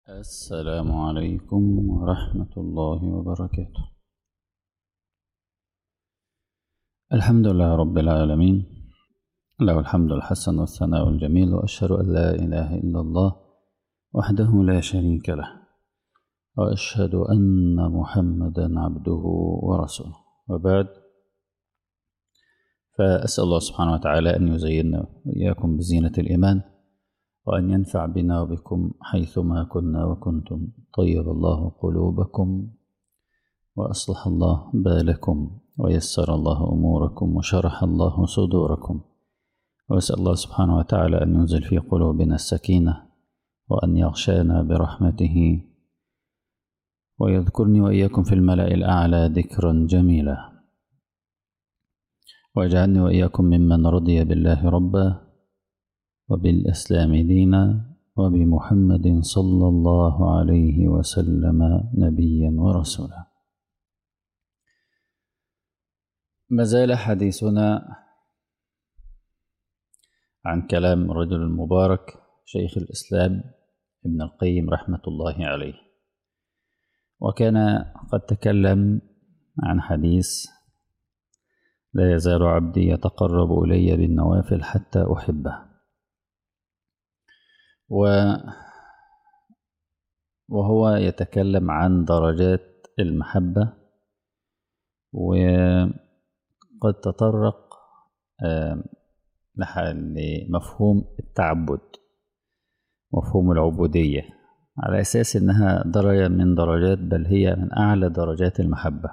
السلام عليكم ورحمة الله وبركاته الحمد لله رب العالمين له الحمد الحسن والثناء الجميل وأشهد أن لا إله إلا الله وحده لا شريك له وأشهد أن محمدا عبده ورسوله وبعد فأسأل الله سبحانه وتعالى أن يزيننا وإياكم بزينة الإيمان وأن ينفع بنا وبكم حيثما كنا وكنتم طيب الله قلوبكم وأصلح الله بالكم ويسر الله أموركم وشرح الله صدوركم وأسأل الله سبحانه وتعالى أن ينزل في قلوبنا السكينة وأن يغشانا برحمته ويذكرني وإياكم في الملأ الأعلى ذكرا جميلا واجعلني وإياكم ممن رضي بالله ربا وبالإسلام دينا وبمحمد صلى الله عليه وسلم نبيا ورسولا ما زال حديثنا عن كلام الرجل المبارك شيخ الإسلام ابن القيم رحمة الله عليه وكان قد تكلم عن حديث لا يزال عبدي يتقرب إلي بالنوافل حتى أحبه و وهو يتكلم عن درجات المحبة وقد تطرق لمفهوم التعبد مفهوم العبودية على أساس إنها درجة من درجات بل هي من أعلى درجات المحبة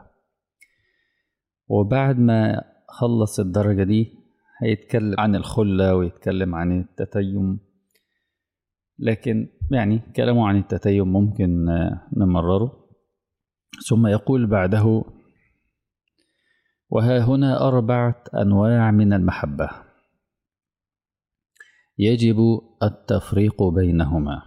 وبعد ما خلص الدرجة دي هيتكلم عن الخلة ويتكلم عن التتيم لكن يعني كلامه عن التتيم ممكن نمرره ثم يقول بعده وها هنا أربعة أنواع من المحبة يجب التفريق بينهما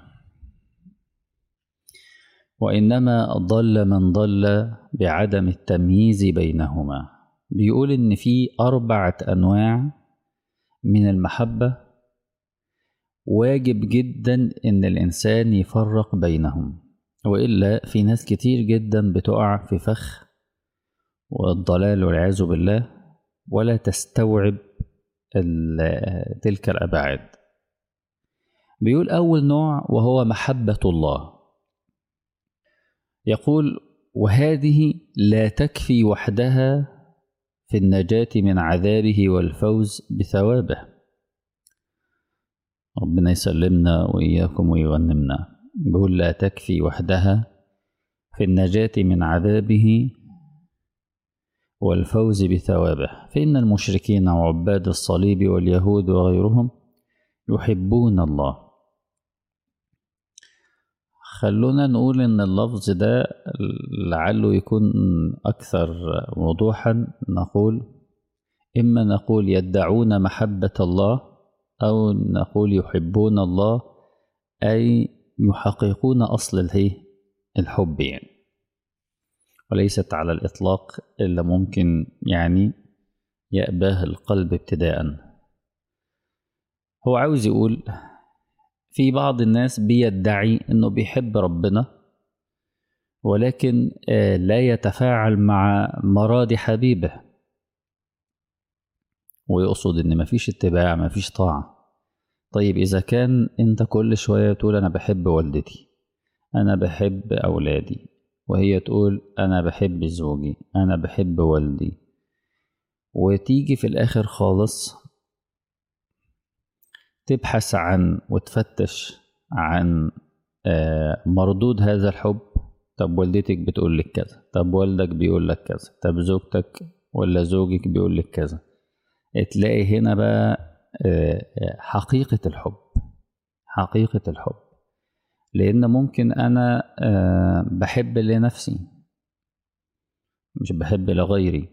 وإنما ضل من ضل بعدم التمييز بينهما بيقول إن في أربعة أنواع من المحبة واجب جدا إن الإنسان يفرق بينهم وإلا في ناس كتير جدا بتقع في فخ والضلال والعياذ بالله ولا تستوعب تلك الأبعاد بيقول أول نوع وهو محبة الله يقول وهذه لا تكفي وحدها في النجاة من عذابه والفوز بثوابه ربنا يسلمنا وإياكم ويغنمنا بيقول لا تكفي وحدها في النجاة من عذابه والفوز بثوابه فإن المشركين وعباد الصليب واليهود وغيرهم يحبون الله خلونا نقول إن اللفظ ده لعله يكون أكثر وضوحا نقول إما نقول يدعون محبة الله أو نقول يحبون الله أي يحققون أصل الحب يعني وليست على الإطلاق إلا ممكن يعني يأباه القلب ابتداء هو عاوز يقول في بعض الناس بيدعي انه بيحب ربنا ولكن لا يتفاعل مع مراد حبيبه ويقصد ان مفيش اتباع مفيش طاعه طيب اذا كان انت كل شويه تقول انا بحب والدتي انا بحب اولادي وهي تقول انا بحب زوجي انا بحب والدي وتيجي في الاخر خالص تبحث عن وتفتش عن مردود هذا الحب طب والدتك بتقول لك كذا طب والدك بيقول لك كذا طب زوجتك ولا زوجك بيقول لك كذا تلاقي هنا بقى حقيقة الحب حقيقة الحب لأن ممكن أنا بحب لنفسي مش بحب لغيري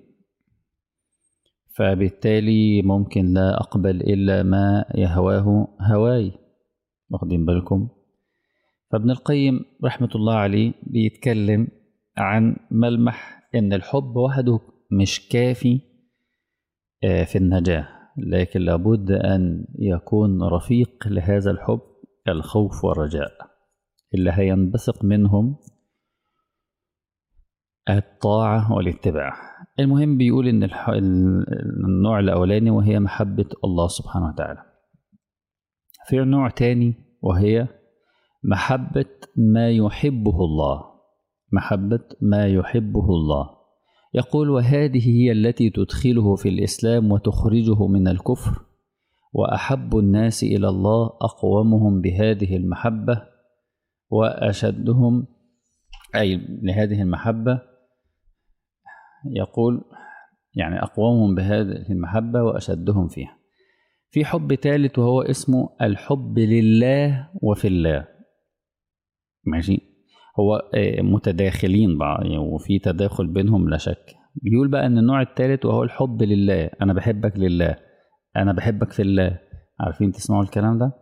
فبالتالي ممكن لا أقبل إلا ما يهواه هواي واخدين بالكم فابن القيم رحمة الله عليه بيتكلم عن ملمح إن الحب وحده مش كافي في النجاة لكن لابد أن يكون رفيق لهذا الحب الخوف والرجاء اللي هينبثق منهم الطاعة والاتباع المهم بيقول إن الح... النوع الأولاني وهي محبة الله سبحانه وتعالى في نوع تاني وهي محبة ما يحبه الله محبة ما يحبه الله يقول وهذه هي التي تدخله في الإسلام وتخرجه من الكفر وأحب الناس إلى الله أقومهم بهذه المحبة وأشدهم أي لهذه المحبة يقول يعني أقومهم بهذه المحبة وأشدهم فيها في حب ثالث وهو اسمه الحب لله وفي الله ماشي هو متداخلين بعض وفي تداخل بينهم لا شك بيقول بقى ان النوع الثالث وهو الحب لله انا بحبك لله انا بحبك في الله عارفين تسمعوا الكلام ده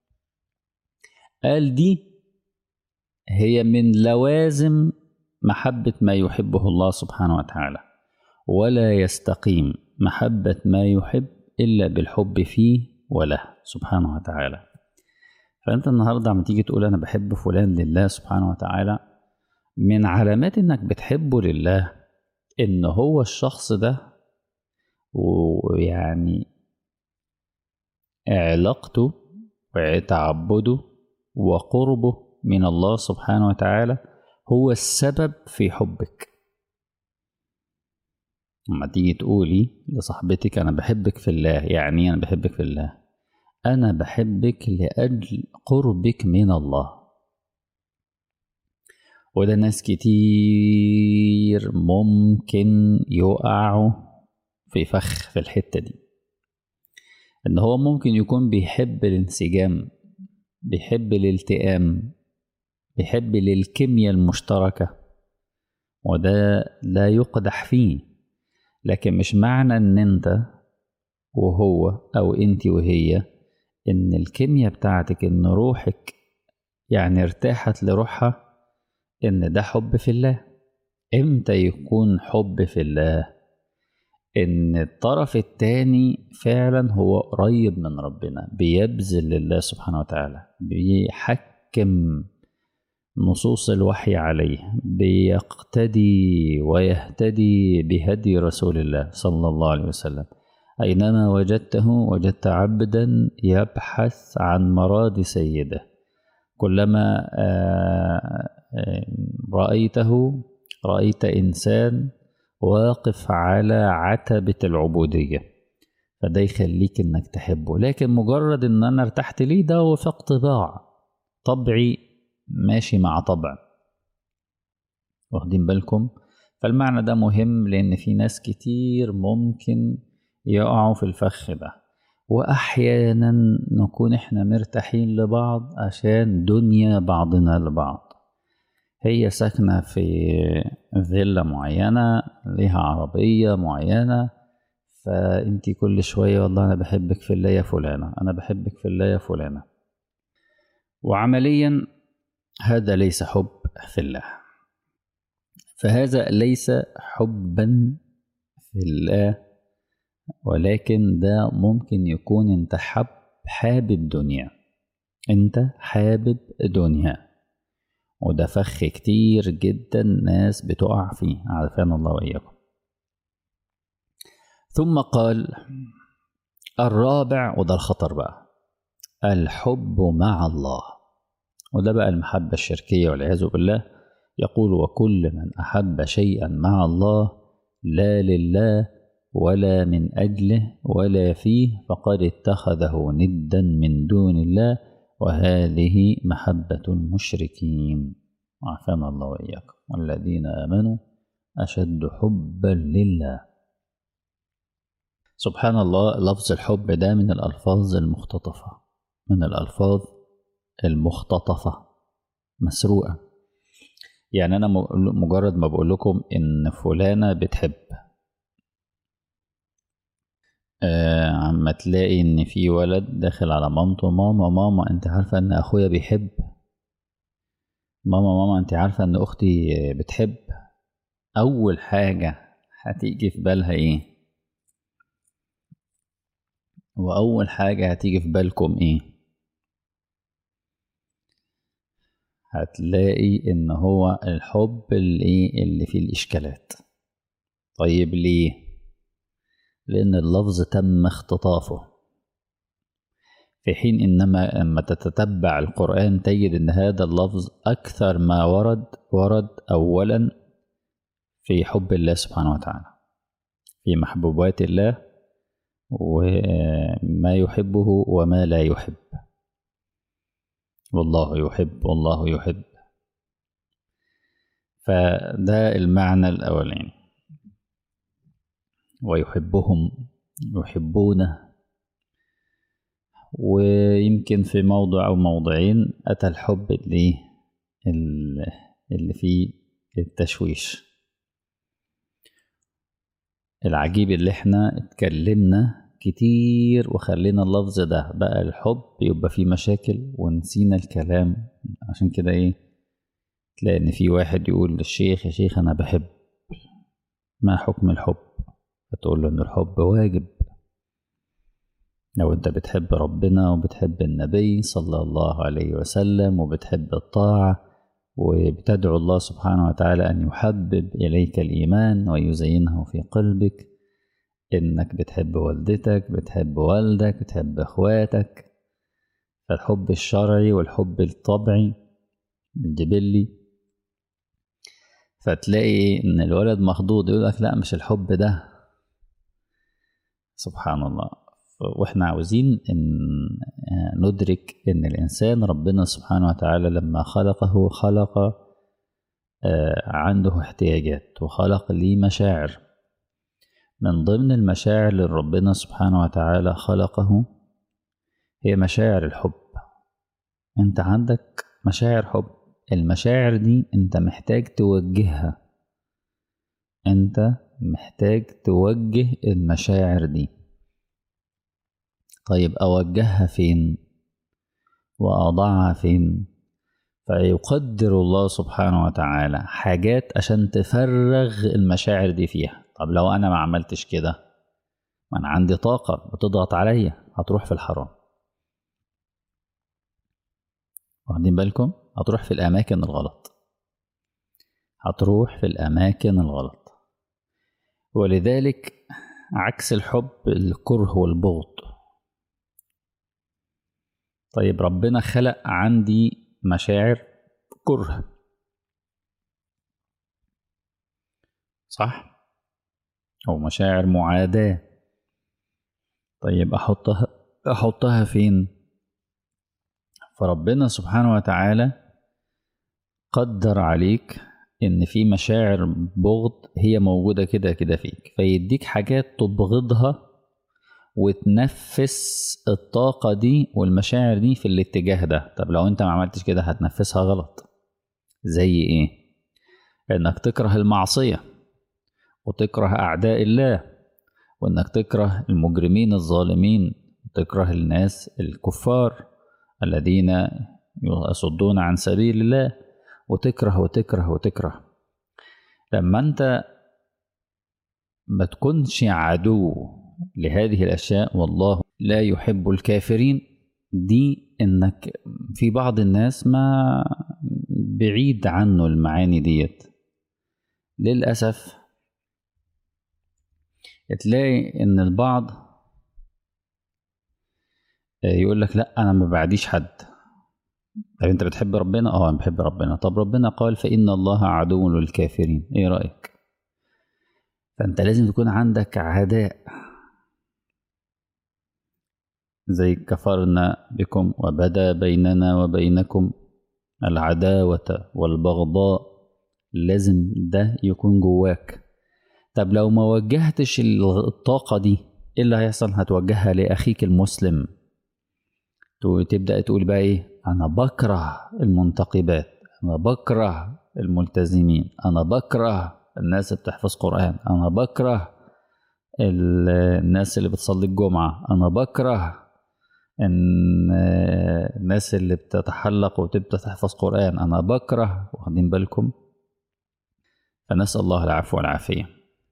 قال دي هي من لوازم محبة ما يحبه الله سبحانه وتعالى ولا يستقيم محبة ما يحب إلا بالحب فيه وله سبحانه وتعالى فأنت النهاردة عم تيجي تقول أنا بحب فلان لله سبحانه وتعالى من علامات إنك بتحبه لله إن هو الشخص ده ويعني علاقته وتعبده وقربه من الله سبحانه وتعالى هو السبب في حبك لما تيجي تقولي لصاحبتك أنا بحبك في الله يعني أنا بحبك في الله أنا بحبك لأجل قربك من الله وده ناس كتير ممكن يقعوا في فخ في الحتة دي إن هو ممكن يكون بيحب الانسجام بيحب الالتئام بيحب للكيمياء المشتركة وده لا يقدح فيه لكن مش معنى ان انت وهو او انت وهي ان الكيمياء بتاعتك ان روحك يعني ارتاحت لروحها ان ده حب في الله امتى يكون حب في الله ان الطرف التاني فعلا هو قريب من ربنا بيبذل لله سبحانه وتعالى بيحكم نصوص الوحي عليه بيقتدي ويهتدي بهدي رسول الله صلى الله عليه وسلم أينما وجدته وجدت عبدا يبحث عن مراد سيده كلما رأيته رأيت إنسان واقف على عتبة العبودية فده يخليك إنك تحبه لكن مجرد إن أنا ارتحت ليه ده وفق طباع طبعي ماشي مع طبع واخدين بالكم فالمعنى ده مهم لأن في ناس كتير ممكن يقعوا في الفخ ده وأحيانا نكون إحنا مرتاحين لبعض عشان دنيا بعضنا لبعض هي ساكنة في فيلا معينة ليها عربية معينة فأنت كل شوية والله أنا بحبك في الله يا فلانة أنا بحبك في الله يا فلانة وعمليا هذا ليس حب في الله فهذا ليس حبا في الله ولكن ده ممكن يكون انت حب حابب دنيا انت حابب دنيا وده فخ كتير جدا ناس بتقع فيه عافانا الله وإياكم ثم قال الرابع وده الخطر بقى الحب مع الله وده بقى المحبة الشركية والعياذ بالله يقول وكل من أحب شيئا مع الله لا لله ولا من أجله ولا فيه فقد اتخذه ندا من دون الله وهذه محبة المشركين عافانا الله وإياكم والذين آمنوا أشد حبا لله سبحان الله لفظ الحب ده من الألفاظ المختطفة من الألفاظ المختطفة مسروقة يعني أنا مجرد ما بقول لكم إن فلانة بتحب آه عما تلاقي إن في ولد داخل على مامته ماما ماما أنت عارفة إن أخويا بيحب ماما ماما أنت عارفة إن أختي بتحب أول حاجة هتيجي في بالها إيه وأول حاجة هتيجي في بالكم إيه هتلاقي ان هو الحب اللي, اللي فيه الاشكالات طيب ليه لان اللفظ تم اختطافه في حين انما لما تتتبع القران تجد ان هذا اللفظ اكثر ما ورد ورد اولا في حب الله سبحانه وتعالى في محبوبات الله وما يحبه وما لا يحب والله يحب والله يحب فده المعنى الأولاني ويحبهم يحبونه ويمكن في موضع أو موضعين أتى الحب اللي اللي فيه التشويش العجيب اللي احنا اتكلمنا كتير وخلينا اللفظ ده بقى الحب يبقى فيه مشاكل ونسينا الكلام عشان كده ايه تلاقي ان في واحد يقول للشيخ يا شيخ انا بحب ما حكم الحب فتقول له ان الحب واجب لو انت بتحب ربنا وبتحب النبي صلى الله عليه وسلم وبتحب الطاعة وبتدعو الله سبحانه وتعالى أن يحبب إليك الإيمان ويزينه في قلبك إنك بتحب والدتك بتحب والدك بتحب إخواتك فالحب الشرعي والحب الطبعي الجبلي فتلاقي إن الولد مخضوض يقول لك لا مش الحب ده سبحان الله واحنا عاوزين ان ندرك ان الانسان ربنا سبحانه وتعالى لما خلقه خلق عنده احتياجات وخلق ليه مشاعر من ضمن المشاعر اللي ربنا سبحانه وتعالى خلقه هي مشاعر الحب انت عندك مشاعر حب المشاعر دي انت محتاج توجهها انت محتاج توجه المشاعر دي طيب أوجهها فين وأضعها فين فيقدر الله سبحانه وتعالى حاجات عشان تفرغ المشاعر دي فيها طب لو أنا ما عملتش كده ما أنا عندي طاقة بتضغط عليا هتروح في الحرام واخدين بالكم هتروح في الأماكن الغلط هتروح في الأماكن الغلط ولذلك عكس الحب الكره والبغض طيب ربنا خلق عندي مشاعر كره صح او مشاعر معاداه طيب احطها احطها فين فربنا سبحانه وتعالى قدر عليك ان في مشاعر بغض هي موجوده كده كده فيك فيديك حاجات تبغضها وتنفس الطاقة دي والمشاعر دي في الاتجاه ده طب لو انت ما عملتش كده هتنفسها غلط زي ايه انك تكره المعصية وتكره اعداء الله وانك تكره المجرمين الظالمين وتكره الناس الكفار الذين يصدون عن سبيل الله وتكره وتكره وتكره لما انت ما تكونش عدو لهذه الأشياء والله لا يحب الكافرين دي إنك في بعض الناس ما بعيد عنه المعاني ديت للأسف تلاقي إن البعض يقول لك لا أنا ما بعديش حد طب أنت بتحب ربنا؟ أه أنا بحب ربنا طب ربنا قال فإن الله عدو للكافرين إيه رأيك؟ فأنت لازم تكون عندك عداء زي كفرنا بكم وبدا بيننا وبينكم العداوة والبغضاء لازم ده يكون جواك طب لو ما وجهتش الطاقة دي ايه اللي هيحصل هتوجهها لأخيك المسلم تبدأ تقول بقى ايه أنا بكره المنتقبات أنا بكره الملتزمين أنا بكره الناس اللي بتحفظ قرآن أنا بكره الناس اللي بتصلي الجمعة أنا بكره ان الناس اللي بتتحلق وتبدا تحفظ قران انا بكره واخدين بالكم فنسال الله العفو والعافيه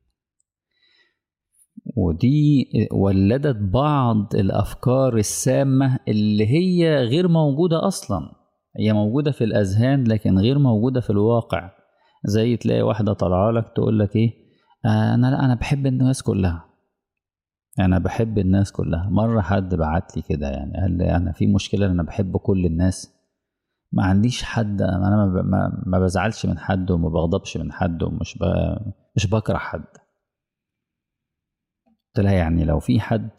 ودي ولدت بعض الافكار السامه اللي هي غير موجوده اصلا هي موجودة في الأذهان لكن غير موجودة في الواقع زي تلاقي واحدة طالعة لك تقول لك إيه آه أنا لا أنا بحب الناس كلها أنا بحب الناس كلها مرة حد بعت لي كده يعني قال لي أنا في مشكلة أنا بحب كل الناس ما عنديش حد أنا ما, ما, ما بزعلش من حد وما بغضبش من حد ومش ب... مش بكره حد قلت لها يعني لو في حد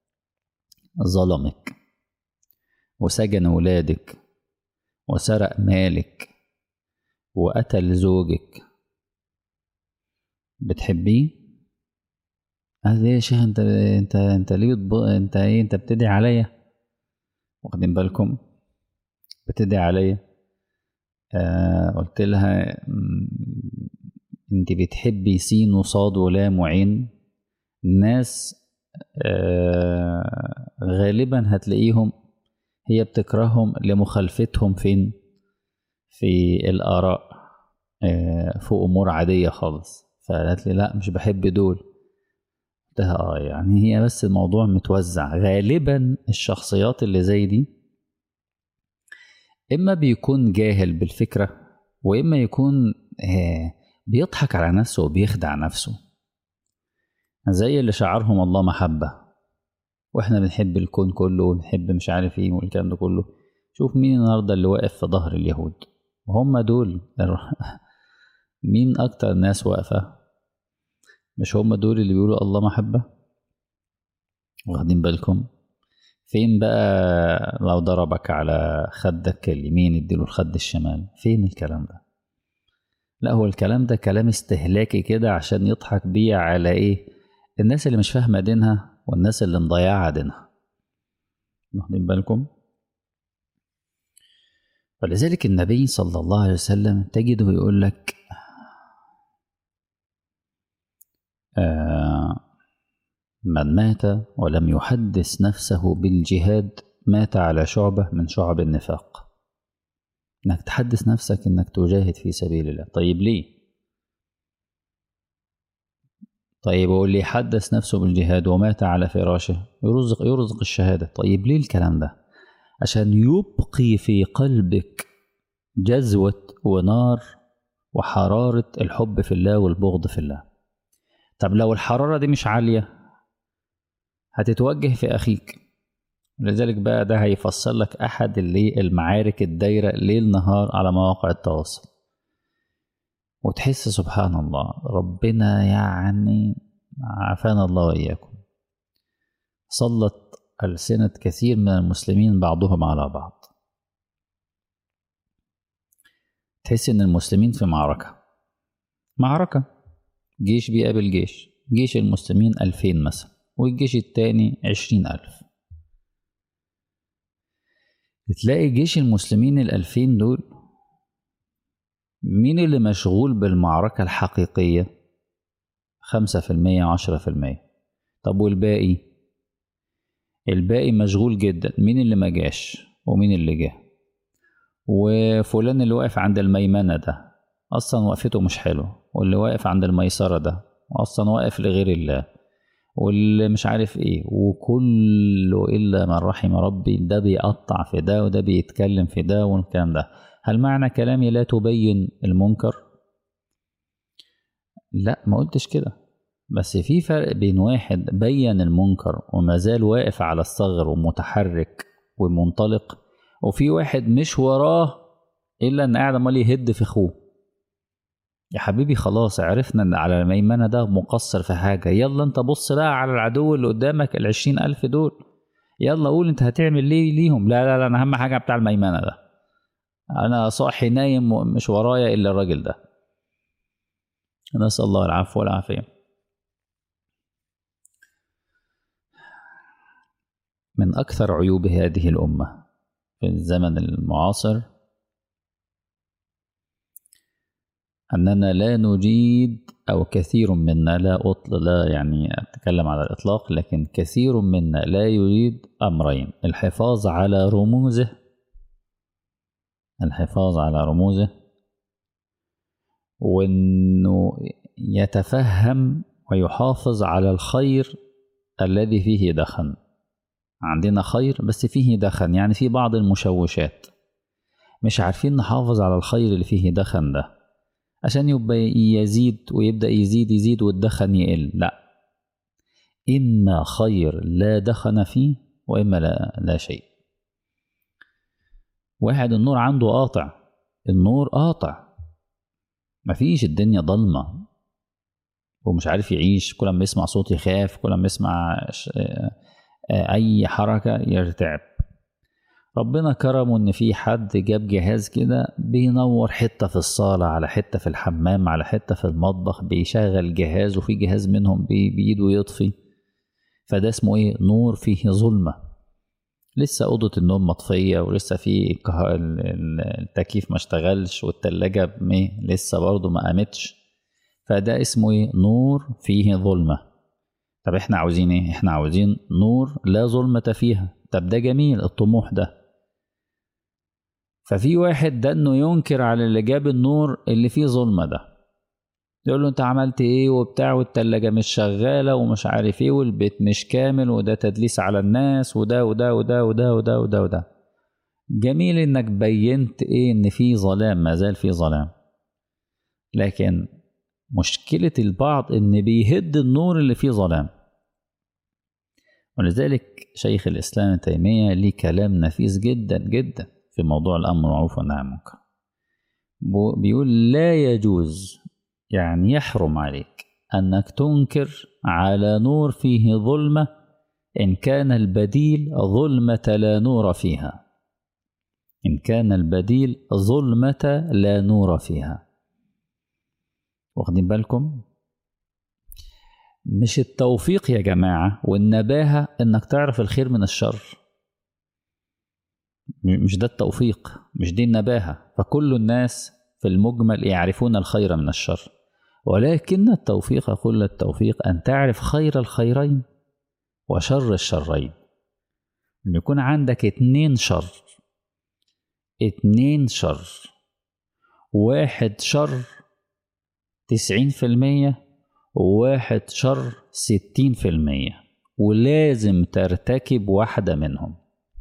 ظلمك وسجن ولادك وسرق مالك وقتل زوجك بتحبيه قال لي يا شيخ انت انت انت ليه بتب... انت ايه انت بتدعي عليا واخدين بالكم بتدعي عليا آه قلت لها انت بتحبي سين وصاد ولام وعين الناس آه غالبا هتلاقيهم هي بتكرههم لمخالفتهم فين في الآراء آه في أمور عادية خالص فقالت لي لا مش بحب دول قلتها اه يعني هي بس الموضوع متوزع غالبا الشخصيات اللي زي دي اما بيكون جاهل بالفكره واما يكون آه بيضحك على نفسه وبيخدع نفسه زي اللي شعرهم الله محبه واحنا بنحب الكون كله ونحب مش عارف ايه والكلام ده كله شوف مين النهارده اللي واقف في ظهر اليهود وهم دول مين اكتر ناس واقفه مش هم دول اللي بيقولوا الله محبة واخدين بالكم فين بقى لو ضربك على خدك اليمين اديله الخد الشمال فين الكلام ده لا هو الكلام ده كلام استهلاكي كده عشان يضحك بيه على ايه الناس اللي مش فاهمة دينها والناس اللي مضيعة دينها واخدين بالكم ولذلك النبي صلى الله عليه وسلم تجده يقول لك آه من مات ولم يحدث نفسه بالجهاد مات على شعبة من شعب النفاق انك تحدث نفسك انك تجاهد في سبيل الله طيب ليه طيب واللي حدث نفسه بالجهاد ومات على فراشه يرزق يرزق الشهادة طيب ليه الكلام ده عشان يبقي في قلبك جزوة ونار وحرارة الحب في الله والبغض في الله طب لو الحرارة دي مش عالية هتتوجه في أخيك لذلك بقى ده هيفصل لك أحد اللي المعارك الدايرة ليل نهار على مواقع التواصل وتحس سبحان الله ربنا يعني عافانا الله وإياكم سلط ألسنة كثير من المسلمين بعضهم على بعض تحس إن المسلمين في معركة معركة جيش بيقابل جيش جيش المسلمين ألفين مثلا والجيش التاني عشرين ألف تلاقي جيش المسلمين الألفين دول مين اللي مشغول بالمعركة الحقيقية خمسة في المية عشرة في المية طب والباقي الباقي مشغول جدا مين اللي ما جاش ومين اللي جه وفلان اللي واقف عند الميمنة ده أصلا وقفته مش حلوة واللي واقف عند الميسرة ده أصلا واقف لغير الله واللي مش عارف ايه وكله إلا من رحم ربي ده بيقطع في ده وده بيتكلم في ده والكلام ده هل معنى كلامي لا تبين المنكر؟ لا ما قلتش كده بس في فرق بين واحد بين المنكر وما زال واقف على الثغر ومتحرك ومنطلق وفي واحد مش وراه الا ان قاعد امال يهد في اخوه يا حبيبي خلاص عرفنا ان على الميمنة ده مقصر في حاجة يلا انت بص بقى على العدو اللي قدامك العشرين ألف دول يلا قول انت هتعمل ليه ليهم لا لا لا انا اهم حاجة بتاع الميمنة ده انا صاحي نايم مش ورايا الا الراجل ده نسأل الله العفو والعافية من أكثر عيوب هذه الأمة في الزمن المعاصر أننا لا نجيد أو كثير منا لا أطل لا يعني أتكلم على الإطلاق لكن كثير منا لا يريد أمرين الحفاظ على رموزه الحفاظ على رموزه وانه يتفهم ويحافظ على الخير الذي فيه دخن عندنا خير بس فيه دخن يعني في بعض المشوشات مش عارفين نحافظ على الخير اللي فيه دخن ده عشان يبقى يزيد ويبدأ يزيد يزيد والدخن يقل لا إما خير لا دخن فيه وإما لا, لا شيء واحد النور عنده قاطع النور قاطع مفيش الدنيا ضلمة ومش عارف يعيش كل ما يسمع صوت يخاف كل ما يسمع أي حركة يرتعب ربنا كرمه إن في حد جاب جهاز كده بينور حتة في الصالة على حتة في الحمام على حتة في المطبخ بيشغل جهاز وفي جهاز منهم بإيده يطفي فده اسمه إيه نور فيه ظلمة لسه أوضة النوم مطفية ولسه في التكييف ما اشتغلش والتلاجة لسه برضه ما قامتش فده اسمه ايه نور فيه ظلمة طب احنا عاوزين ايه احنا عاوزين نور لا ظلمة فيها طب ده جميل الطموح ده ففي واحد ده انه ينكر على اللي جاب النور اللي فيه ظلمة ده يقول له انت عملت ايه وبتاع والتلاجة مش شغالة ومش عارف ايه والبيت مش كامل وده تدليس على الناس وده وده وده وده وده وده وده جميل انك بينت ايه ان في ظلام ما زال في ظلام لكن مشكلة البعض إن بيهد النور اللي فيه ظلام ولذلك شيخ الإسلام ابن تيمية ليه كلام نفيس جدا جدا في موضوع الأمر بالمعروف والنهي عن المنكر بيقول لا يجوز يعني يحرم عليك أنك تنكر على نور فيه ظلمة إن كان البديل ظلمة لا نور فيها إن كان البديل ظلمة لا نور فيها واخدين بالكم مش التوفيق يا جماعة والنباهة إنك تعرف الخير من الشر مش ده التوفيق مش دي النباهة فكل الناس في المجمل يعرفون الخير من الشر ولكن التوفيق كل التوفيق أن تعرف خير الخيرين وشر الشرين أن يكون عندك اتنين شر اتنين شر واحد شر تسعين في المية وواحد شر ستين في المية ولازم ترتكب واحدة منهم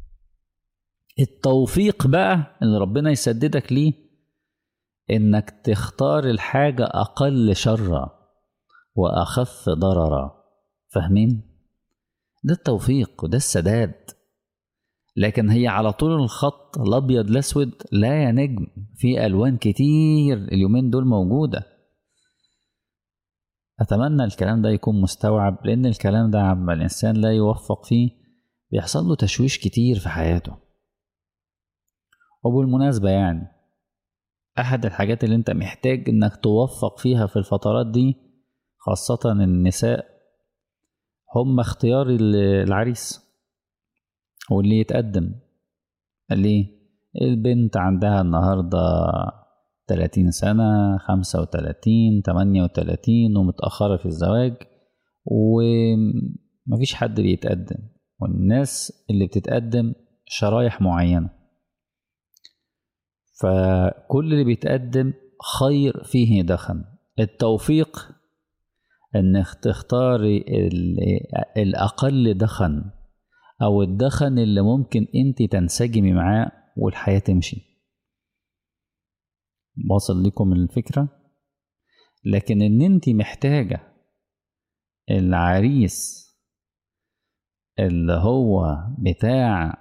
التوفيق بقى اللي ربنا يسددك ليه انك تختار الحاجة اقل شرا واخف ضررا فاهمين ده التوفيق وده السداد لكن هي على طول الخط الابيض الاسود لا يا نجم في الوان كتير اليومين دول موجوده أتمنى الكلام ده يكون مستوعب لأن الكلام ده عما الإنسان لا يوفق فيه بيحصل له تشويش كتير في حياته وبالمناسبة يعني أحد الحاجات اللي أنت محتاج إنك توفق فيها في الفترات دي خاصة النساء هم اختيار العريس واللي يتقدم ليه البنت عندها النهارده 30 سنة 35 38 ومتأخرة في الزواج ومفيش حد بيتقدم والناس اللي بتتقدم شرايح معينة فكل اللي بيتقدم خير فيه دخن التوفيق انك تختاري الاقل دخن او الدخن اللي ممكن انت تنسجمي معاه والحياة تمشي واصل لكم الفكرة لكن ان انت محتاجة العريس اللي هو بتاع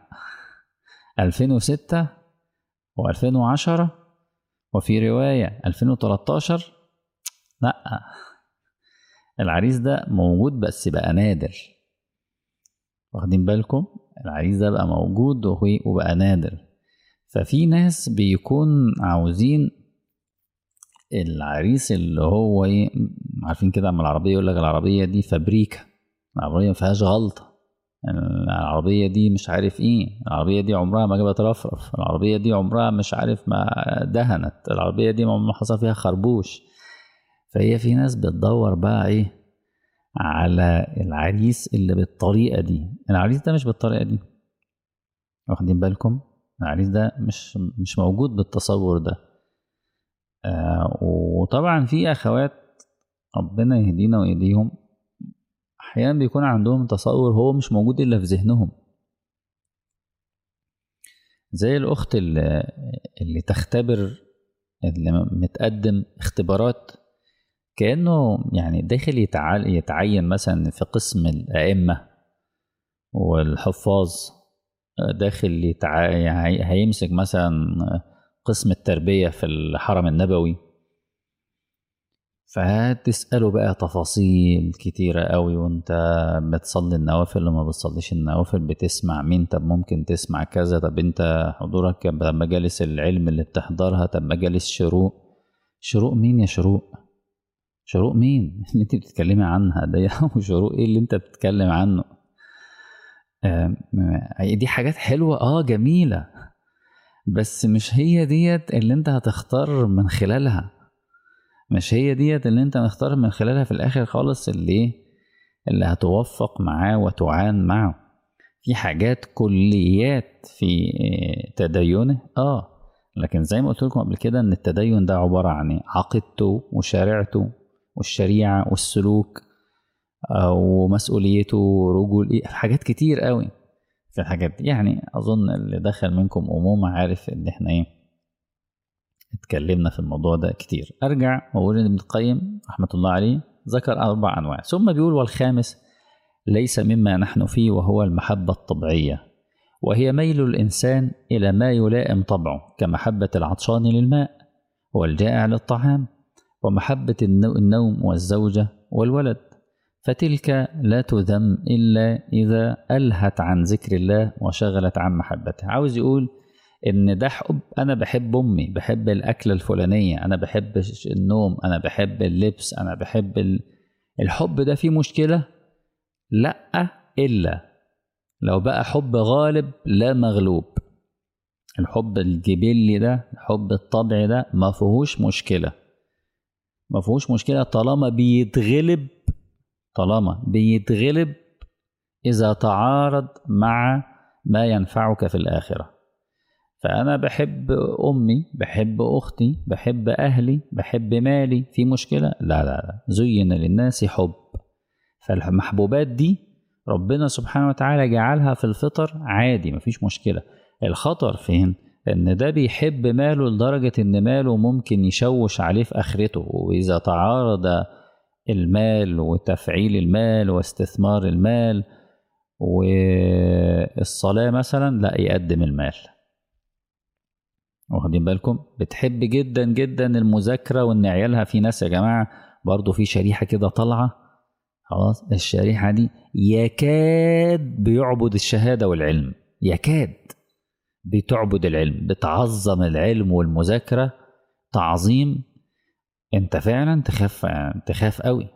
2006 و2010 وفي رواية 2013 لا العريس ده موجود بس بقى نادر واخدين بالكم العريس ده بقى موجود وبقى نادر ففي ناس بيكون عاوزين العريس اللي هو ايه عارفين كده اما العربيه يقول لك العربيه دي فابريكا العربيه ما فيهاش غلطه العربيه دي مش عارف ايه العربيه دي عمرها ما جابت رفرف العربيه دي عمرها مش عارف ما دهنت العربيه دي ما حصل فيها خربوش فهي في ناس بتدور بقى ايه على العريس اللي بالطريقه دي العريس ده مش بالطريقه دي واخدين بالكم العريس ده مش مش موجود بالتصور ده آه وطبعا في اخوات ربنا يهدينا ويهديهم احيانا بيكون عندهم تصور هو مش موجود الا في ذهنهم زي الأخت اللي, اللي تختبر اللي متقدم اختبارات كأنه يعني داخل يتعال يتعين مثلا في قسم الأئمة والحفاظ داخل يتع... يعني هيمسك مثلا قسم التربية في الحرم النبوي فتسأله بقى تفاصيل كتيرة قوي وانت بتصلي النوافل وما بتصليش النوافل بتسمع مين طب ممكن تسمع كذا طب انت حضورك طب مجالس العلم اللي بتحضرها طب مجالس شروق شروق مين يا شروق شروق مين اللي انت بتتكلمي عنها ده وشروق ايه اللي انت بتتكلم عنه دي حاجات حلوة اه جميلة بس مش هي ديت اللي انت هتختار من خلالها مش هي ديت اللي انت مختار من خلالها في الاخر خالص اللي اللي هتوفق معاه وتعان معه في حاجات كليات في تدينه اه لكن زي ما قلت لكم قبل كده ان التدين ده عبارة عن ايه عقيدته وشريعته والشريعة والسلوك ومسؤوليته ورجول ايه حاجات كتير قوي في الحاجات دي يعني اظن اللي دخل منكم امومة عارف ان احنا ايه اتكلمنا في الموضوع ده كتير ارجع واقول ان ابن القيم رحمه الله عليه ذكر اربع انواع ثم بيقول والخامس ليس مما نحن فيه وهو المحبه الطبيعيه وهي ميل الانسان الى ما يلائم طبعه كمحبه العطشان للماء والجائع للطعام ومحبه النوم والزوجه والولد فتلك لا تذم الا اذا الهت عن ذكر الله وشغلت عن محبته عاوز يقول ان ده حب انا بحب امي بحب الاكله الفلانيه انا بحب النوم انا بحب اللبس انا بحب ال... الحب ده فيه مشكله لا الا لو بقى حب غالب لا مغلوب الحب الجبلي ده الحب الطبيعي ده ما فيهوش مشكله ما فيهوش مشكله طالما بيتغلب طالما بيتغلب اذا تعارض مع ما ينفعك في الاخره فأنا بحب أمي بحب أختي بحب أهلي بحب مالي في مشكلة لا لا لا زين للناس حب فالمحبوبات دي ربنا سبحانه وتعالى جعلها في الفطر عادي مفيش مشكلة الخطر فين ان ده بيحب ماله لدرجة ان ماله ممكن يشوش عليه في اخرته واذا تعارض المال وتفعيل المال واستثمار المال والصلاة مثلا لا يقدم المال واخدين بالكم بتحب جدا جدا المذاكره وان عيالها في ناس يا جماعه برضو في شريحه كده طالعه خلاص الشريحه دي يكاد بيعبد الشهاده والعلم يكاد بتعبد العلم بتعظم العلم والمذاكره تعظيم انت فعلا تخاف تخاف قوي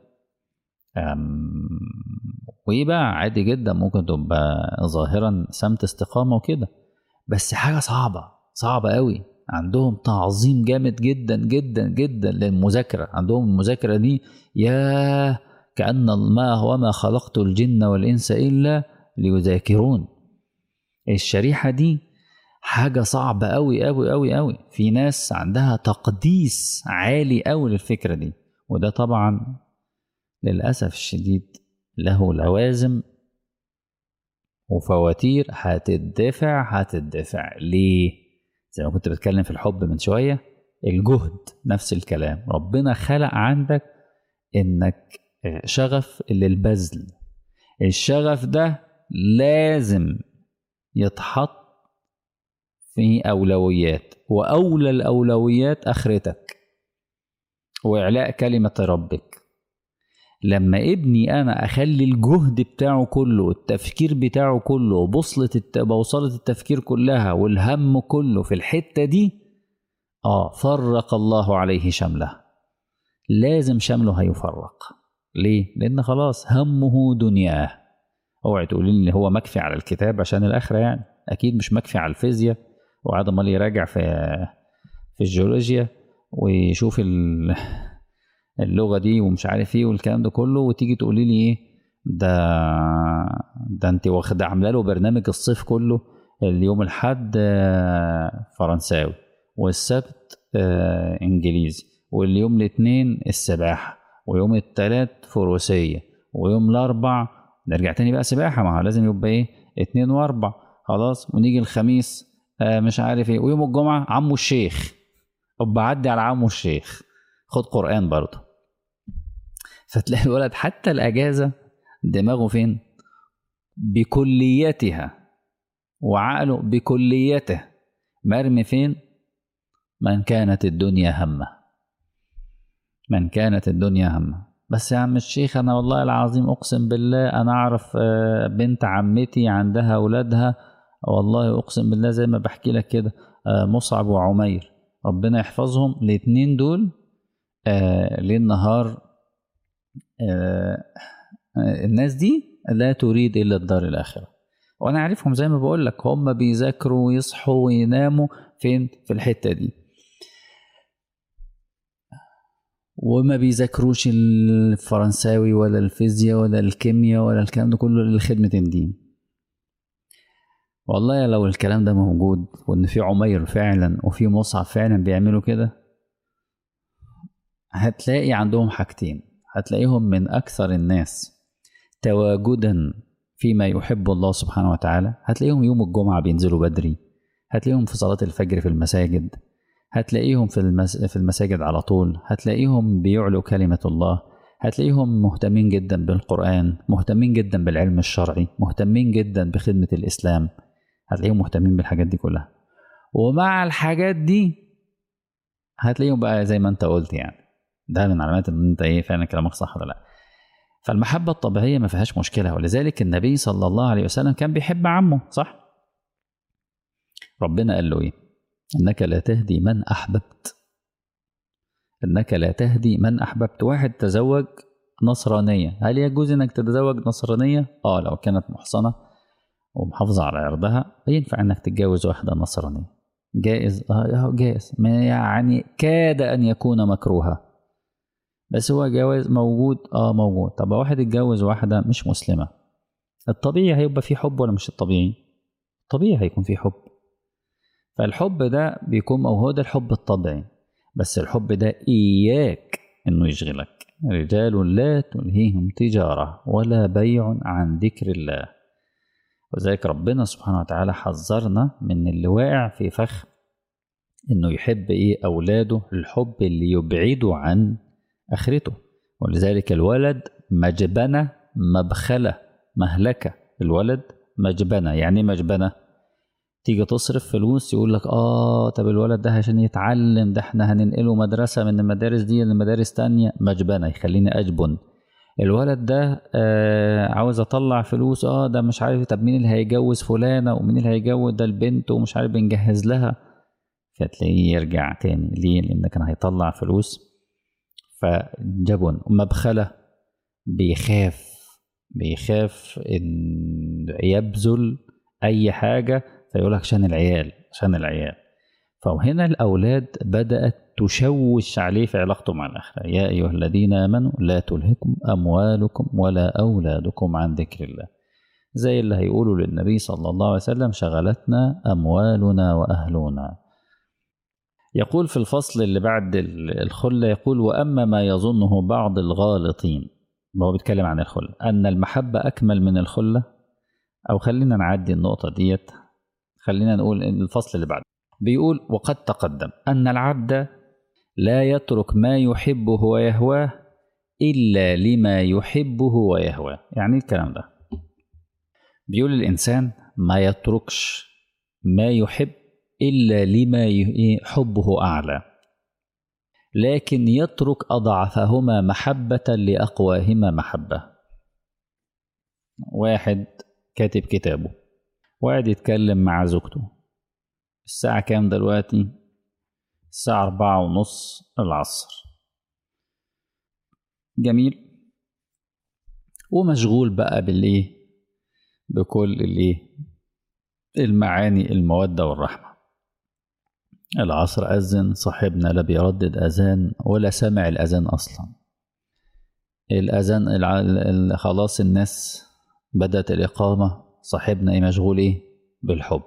وايه بقى عادي جدا ممكن تبقى ظاهرا سمت استقامه وكده بس حاجه صعبه صعبة قوي عندهم تعظيم جامد جدا جدا جدا للمذاكرة عندهم المذاكرة دي يا كأن ما وما خلقت الجن والإنس إلا ليذاكرون الشريحة دي حاجة صعبة أوي أوي أوي أوي في ناس عندها تقديس عالي أوي للفكرة دي وده طبعا للأسف الشديد له لوازم وفواتير هتدفع هتدفع ليه؟ زي ما كنت بتكلم في الحب من شويه الجهد نفس الكلام ربنا خلق عندك انك شغف للبذل الشغف ده لازم يتحط في اولويات واولى الاولويات اخرتك واعلاء كلمه ربك لما ابني انا اخلي الجهد بتاعه كله التفكير بتاعه كله بوصلة الت... بوصلة التفكير كلها والهم كله في الحتة دي اه فرق الله عليه شمله لازم شمله هيفرق ليه؟ لأن خلاص همه دنياه اوعي تقولي لي هو مكفي على الكتاب عشان الآخرة يعني أكيد مش مكفي على الفيزياء وقعد امال يراجع في في الجيولوجيا ويشوف ال... اللغه دي ومش عارف ايه والكلام ده كله وتيجي تقولي لي ايه ده ده انت واخده عامله له برنامج الصيف كله اليوم الاحد فرنساوي والسبت انجليزي واليوم الاثنين السباحه ويوم الثلاث فروسيه ويوم الاربع نرجع تاني بقى سباحه ما لازم يبقى ايه اتنين واربع خلاص ونيجي الخميس آه مش عارف ايه ويوم الجمعه عمو الشيخ وبعدي على عمو الشيخ خد قران برضه فتلاقي الولد حتى الاجازه دماغه فين بكليتها وعقله بكليته مرمي فين من كانت الدنيا همه من كانت الدنيا همه بس يا عم الشيخ انا والله العظيم اقسم بالله انا اعرف بنت عمتي عندها اولادها والله اقسم بالله زي ما بحكي لك كده مصعب وعمير ربنا يحفظهم الاتنين دول ليل نهار الناس دي لا تريد الا الدار الاخره وانا عارفهم زي ما بقول لك هم بيذاكروا ويصحوا ويناموا فين في الحته دي وما بيذاكروش الفرنساوي ولا الفيزياء ولا الكيمياء ولا الكلام ده كله لخدمة الدين والله لو الكلام ده موجود وان في عمير فعلا وفي مصعب فعلا بيعملوا كده هتلاقي عندهم حاجتين هتلاقيهم من اكثر الناس تواجدا فيما يحب الله سبحانه وتعالى هتلاقيهم يوم الجمعة بينزلوا بدري هتلاقيهم في صلاة الفجر في المساجد هتلاقيهم في, المس... في المساجد على طول هتلاقيهم بيعلوا كلمة الله هتلاقيهم مهتمين جدا بالقرآن مهتمين جدا بالعلم الشرعي مهتمين جدا بخدمة الإسلام هتلاقيهم مهتمين بالحاجات دي كلها ومع الحاجات دي هتلاقيهم بقى زي ما انت قلت يعني ده من علامات ان انت ايه فعلا كلامك صح ولا لا فالمحبة الطبيعية ما فيهاش مشكلة ولذلك النبي صلى الله عليه وسلم كان بيحب عمه صح ربنا قال له ايه انك لا تهدي من احببت انك لا تهدي من احببت واحد تزوج نصرانيه هل يجوز انك تتزوج نصرانيه اه لو كانت محصنه ومحافظه على عرضها ينفع انك تتجوز واحده نصرانيه جائز اه جائز يعني كاد ان يكون مكروها بس هو جواز موجود اه موجود طب واحد اتجوز واحده مش مسلمه الطبيعي هيبقى فيه حب ولا مش الطبيعي طبيعي هيكون فيه حب فالحب ده بيكون او هو ده الحب الطبيعي بس الحب ده اياك انه يشغلك رجال لا تلهيهم تجاره ولا بيع عن ذكر الله وذلك ربنا سبحانه وتعالى حذرنا من اللي واقع في فخ انه يحب ايه اولاده الحب اللي يبعده عن اخرته ولذلك الولد مجبنه مبخله مهلكه الولد مجبنه يعني مجبنه تيجي تصرف فلوس يقول لك اه طب الولد ده عشان يتعلم ده احنا هننقله مدرسة من المدارس دي لمدارس تانية مجبنة يخليني أجبن الولد ده آه عاوز اطلع فلوس اه ده مش عارف طب مين اللي هيجوز فلانة ومين اللي هيجوز ده البنت ومش عارف بنجهز لها فتلاقيه يرجع تاني ليه لان كان هيطلع فلوس فجبن مبخلة بيخاف بيخاف ان يبذل اي حاجه فيقول لك عشان العيال عشان العيال فهنا الأولاد بدأت تشوش عليه في علاقته مع الآخرة يا أيها الذين آمنوا لا تلهكم أموالكم ولا أولادكم عن ذكر الله زي اللي هيقولوا للنبي صلى الله عليه وسلم شغلتنا أموالنا وأهلنا يقول في الفصل اللي بعد الخلة يقول وأما ما يظنه بعض الغالطين هو بيتكلم عن الخلة أن المحبة أكمل من الخلة أو خلينا نعدي النقطة ديت خلينا نقول الفصل اللي بعده بيقول وقد تقدم أن العبد لا يترك ما يحبه ويهواه إلا لما يحبه ويهواه يعني الكلام ده بيقول الإنسان ما يتركش ما يحب إلا لما يحبه أعلى لكن يترك أضعفهما محبة لأقواهما محبة واحد كاتب كتابه وقاعد يتكلم مع زوجته الساعة كام دلوقتي؟ الساعة أربعة ونص العصر جميل ومشغول بقى بالإيه؟ بكل الإيه؟ المعاني المودة والرحمة العصر أذن صاحبنا لا بيردد أذان ولا سمع الأذان أصلا الأذان خلاص الناس بدأت الإقامة صاحبنا ايه مشغول ايه بالحب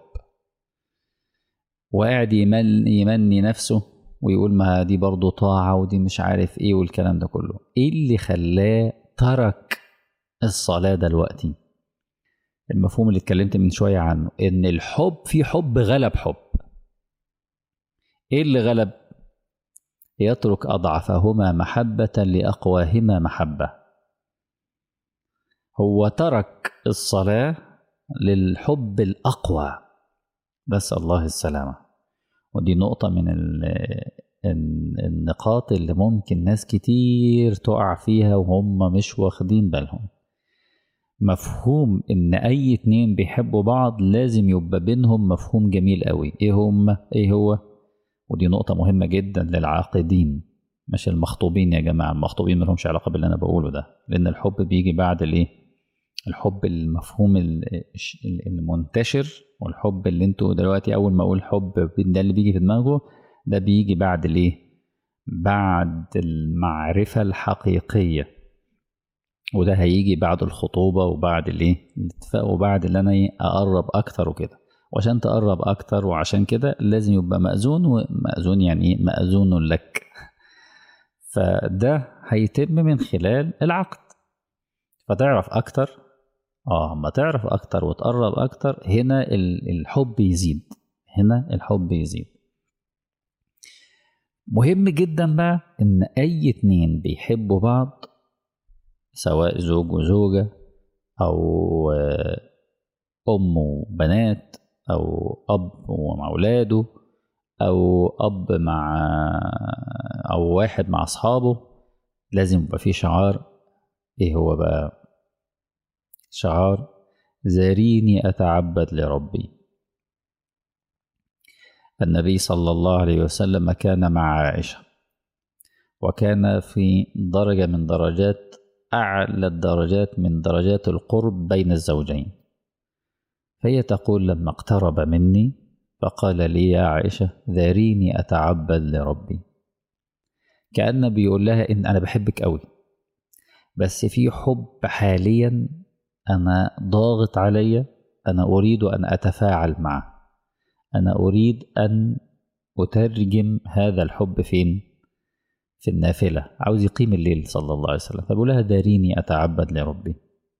وقاعد يمن يمني نفسه ويقول ما دي برضه طاعة ودي مش عارف ايه والكلام ده كله ايه اللي خلاه ترك الصلاة دلوقتي المفهوم اللي اتكلمت من شوية عنه إن الحب في حب غلب حب إيه اللي غلب؟ يترك أضعفهما محبة لأقواهما محبة هو ترك الصلاة للحب الأقوى بس الله السلامة ودي نقطة من النقاط اللي ممكن ناس كتير تقع فيها وهم مش واخدين بالهم مفهوم ان اي اتنين بيحبوا بعض لازم يبقى بينهم مفهوم جميل قوي ايه هم ايه هو ودي نقطة مهمة جدا للعاقدين مش المخطوبين يا جماعة المخطوبين ملهمش علاقة باللي أنا بقوله ده لأن الحب بيجي بعد الإيه؟ الحب المفهوم المنتشر والحب اللي انتوا دلوقتي أول ما أقول حب ده اللي بيجي في دماغه ده بيجي بعد الإيه؟ بعد المعرفة الحقيقية وده هيجي بعد الخطوبة وبعد الإيه؟ الاتفاق وبعد اللي أنا أقرب أكتر وكده وعشان تقرب أكتر وعشان كده لازم يبقى مأذون ومأذون يعني إيه؟ مأذون لك فده هيتم من خلال العقد فتعرف أكتر اه ما تعرف أكتر وتقرب أكتر هنا الحب يزيد هنا الحب يزيد مهم جدا بقى إن أي اتنين بيحبوا بعض سواء زوج وزوجة أو أم وبنات أو أب ومع أولاده أو أب مع أو واحد مع أصحابه لازم يبقى فيه شعار إيه هو بقى شعار زاريني أتعبد لربي النبي صلى الله عليه وسلم كان مع عائشة وكان في درجة من درجات أعلى الدرجات من درجات القرب بين الزوجين فهي تقول لما اقترب مني فقال لي يا عائشة ذاريني أتعبد لربي كأن بيقول لها إن أنا بحبك أوي بس في حب حاليا أنا ضاغط عليا أنا أريد أن أتفاعل معه أنا أريد أن أترجم هذا الحب فين في النافلة عاوز يقيم الليل صلى الله عليه وسلم فبقول لها داريني أتعبد لربي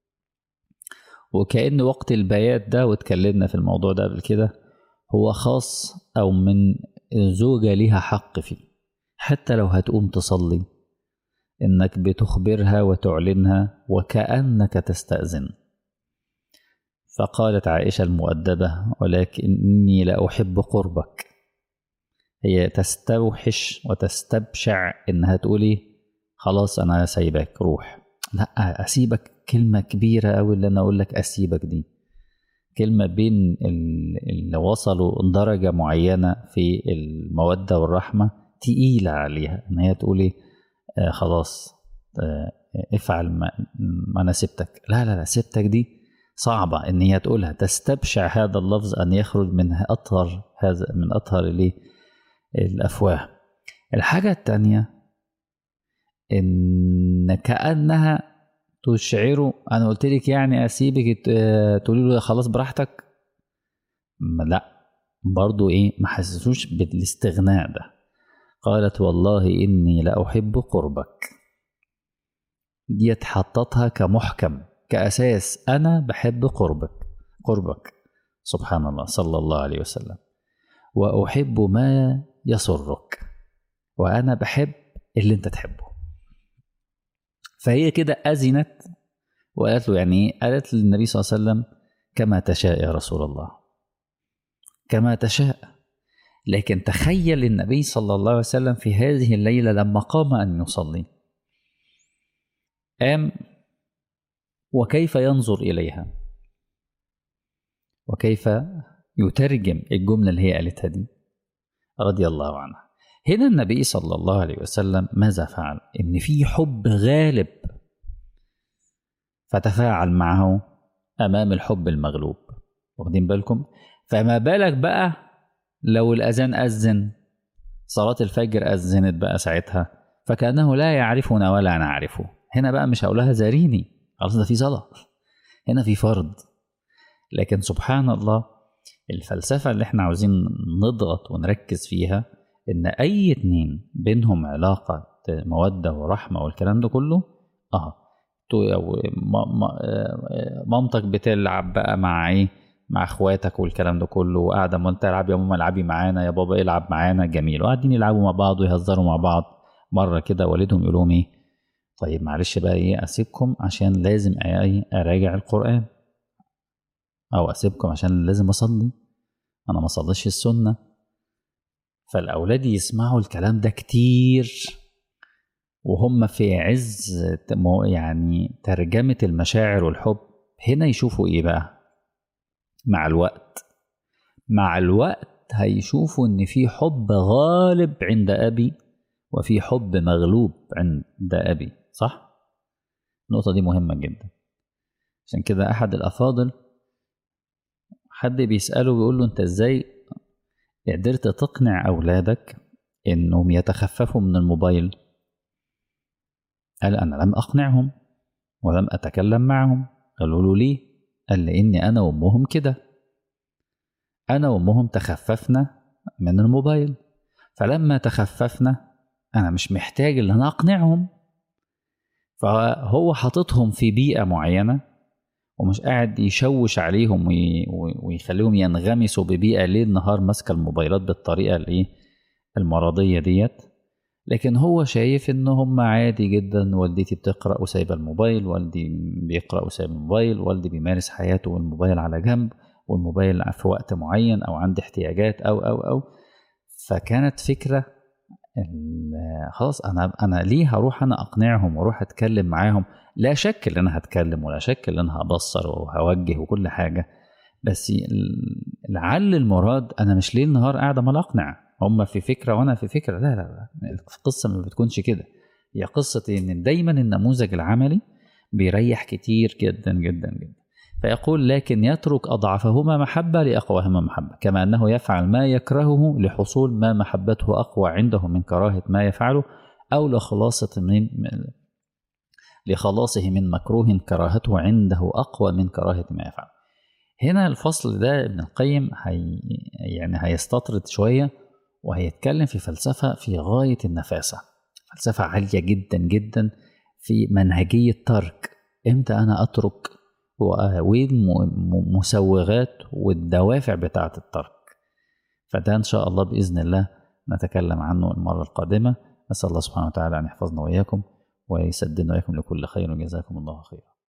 وكأن وقت البيات ده واتكلمنا في الموضوع ده قبل كده هو خاص أو من الزوجة ليها حق فيه حتى لو هتقوم تصلي إنك بتخبرها وتعلنها وكأنك تستأذن فقالت عائشة المؤدبة ولكني لا أحب قربك هي تستوحش وتستبشع إنها تقولي خلاص أنا سايبك روح لا أسيبك كلمة كبيرة أوي اللي أنا أقول لك أسيبك دي كلمة بين اللي وصلوا درجة معينة في المودة والرحمة تقيلة عليها إن هي تقولي آه خلاص آه افعل ما, ما أنا سبتك لا لا لا سبتك دي صعبة إن هي تقولها تستبشع هذا اللفظ أن يخرج من أطهر هذا من أطهر ليه الأفواه الحاجة التانية إن كأنها تشعره أنا قلت لك يعني أسيبك تقولي له خلاص براحتك لا برضو إيه ما حسسوش بالاستغناء ده قالت والله إني لأحب قربك ديت حطتها كمحكم كأساس أنا بحب قربك قربك سبحان الله صلى الله عليه وسلم وأحب ما يسرك وأنا بحب اللي أنت تحبه فهي كده أذنت وقالت له يعني إيه؟ قالت للنبي صلى الله عليه وسلم كما تشاء يا رسول الله كما تشاء لكن تخيل النبي صلى الله عليه وسلم في هذه الليلة لما قام أن يصلي قام وكيف ينظر إليها وكيف يترجم الجملة اللي هي قالتها دي رضي الله عنها هنا النبي صلى الله عليه وسلم ماذا فعل إن في حب غالب فتفاعل معه أمام الحب المغلوب واخدين بالكم فما بالك بقى لو الأذان أذن صلاة الفجر أذنت بقى ساعتها فكأنه لا يعرفنا ولا نعرفه هنا بقى مش هقولها زاريني خلاص ده في صلاة هنا في فرض لكن سبحان الله الفلسفة اللي احنا عاوزين نضغط ونركز فيها ان اي اتنين بينهم علاقة مودة ورحمة والكلام ده كله اه أو مامتك بتلعب بقى مع إيه مع اخواتك والكلام ده كله وقاعده ما انت العب يا ماما العبي معانا يا بابا العب معانا جميل وقاعدين يلعبوا مع بعض ويهزروا مع بعض مره كده والدهم يقول لهم ايه طيب معلش بقى ايه اسيبكم عشان لازم ايه اراجع القران او اسيبكم عشان لازم اصلي انا ما صليش السنه فالاولاد يسمعوا الكلام ده كتير وهم في عز يعني ترجمه المشاعر والحب هنا يشوفوا ايه بقى مع الوقت مع الوقت هيشوفوا ان في حب غالب عند ابي وفي حب مغلوب عند ابي صح النقطه دي مهمه جدا عشان كده احد الافاضل حد بيساله بيقول له انت ازاي قدرت تقنع اولادك انهم يتخففوا من الموبايل قال انا لم اقنعهم ولم اتكلم معهم قالوا له ليه قال لاني انا وامهم كده انا وامهم تخففنا من الموبايل فلما تخففنا انا مش محتاج ان انا اقنعهم فهو حاططهم في بيئه معينه ومش قاعد يشوش عليهم ويخليهم ينغمسوا ببيئه ليل نهار ماسكه الموبايلات بالطريقه الايه المرضيه ديت لكن هو شايف ان هم عادي جدا والدتي بتقرا وسايبه الموبايل والدي بيقرا وسايب الموبايل والدي بيمارس حياته والموبايل على جنب والموبايل في وقت معين او عندي احتياجات او او او فكانت فكره خلاص انا انا ليه هروح انا اقنعهم واروح اتكلم معاهم لا شك ان انا هتكلم ولا شك ان انا هبصر وهوجه وكل حاجه بس لعل المراد انا مش ليل نهار قاعد عمال اقنع هم في فكره وانا في فكره لا لا لا القصه ما بتكونش كده هي قصه ان دايما النموذج العملي بيريح كتير جدا جدا جدا فيقول لكن يترك أضعفهما محبة لأقواهما محبة كما أنه يفعل ما يكرهه لحصول ما محبته أقوى عنده من كراهة ما يفعله أو لخلاصة من لخلاصه من مكروه كراهته عنده أقوى من كراهة ما يفعل هنا الفصل ده ابن القيم هي يعني هيستطرد شوية وهيتكلم في فلسفة في غاية النفاسة فلسفة عالية جدا جدا في منهجية ترك امتى أنا أترك والمسوغات والدوافع بتاعة الترك فده إن شاء الله بإذن الله نتكلم عنه المرة القادمة نسأل الله سبحانه وتعالى أن يحفظنا وإياكم ويسددنا وإياكم لكل خير وجزاكم الله خيرا